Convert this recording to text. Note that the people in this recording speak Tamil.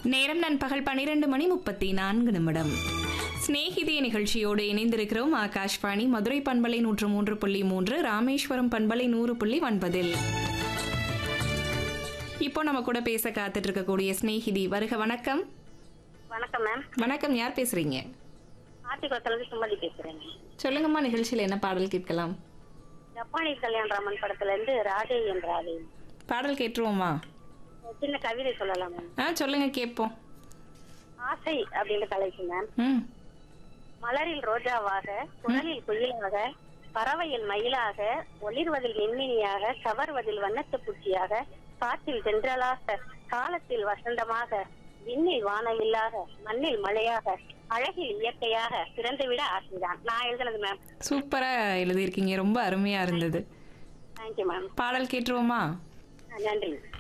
நேரம் நண்பகல் பன்னிரண்டு மணி முப்பத்தி நான்கு நிமிடம் சிநேகிதி நிகழ்ச்சியோடு இணைந்திருக்கிறோம் ஆகாஷ்வாணி மதுரை பண்பலை நூற்று மூன்று புள்ளி மூன்று ராமேஸ்வரம் பண்பலை நூறு புள்ளி ஒன்பதில் இப்போ நம்ம கூட பேச காத்துட்டு இருக்கக்கூடிய சிநேகிதி வருக வணக்கம் வணக்கம் மேம் வணக்கம் யார் பேசுறீங்க ஆத்திக்குளத்துலேருந்து சுமதி பேசுறேன் சொல்லுங்கம்மா நிகழ்ச்சியில் என்ன பாடல் கேட்கலாம் ஜப்பானிய கல்யாண ராமன் படத்துல இருந்து ராதே என் ராதே பாடல் கேட்டுருவோமா ஒரு சின்ன கவிதை சொல்லலாம் மேம் ஆ சொல்லுங்க கேட்போம் ஆசை அப்படின்னு தலைப்பு மேம் ம் மலரில் ரோஜாவாக குழலில் குயிலாக பறவையில் மயிலாக ஒளிர்வதில் மின்மினியாக கவர்வதில் வண்ணத்து பூச்சியாக காற்றில் தென்றலாக காலத்தில் வசந்தமாக விண்ணில் வானவில்லாக மண்ணில் மழையாக அழகில் இயற்கையாக பிறந்துவிட ஆசைதான் நான் எழுதுனது மேம் சூப்பரா எழுதியிருக்கீங்க ரொம்ப அருமையா இருந்தது தேங்க்யூ மேம் பாடல் கேட்டுருவோமா நன்றி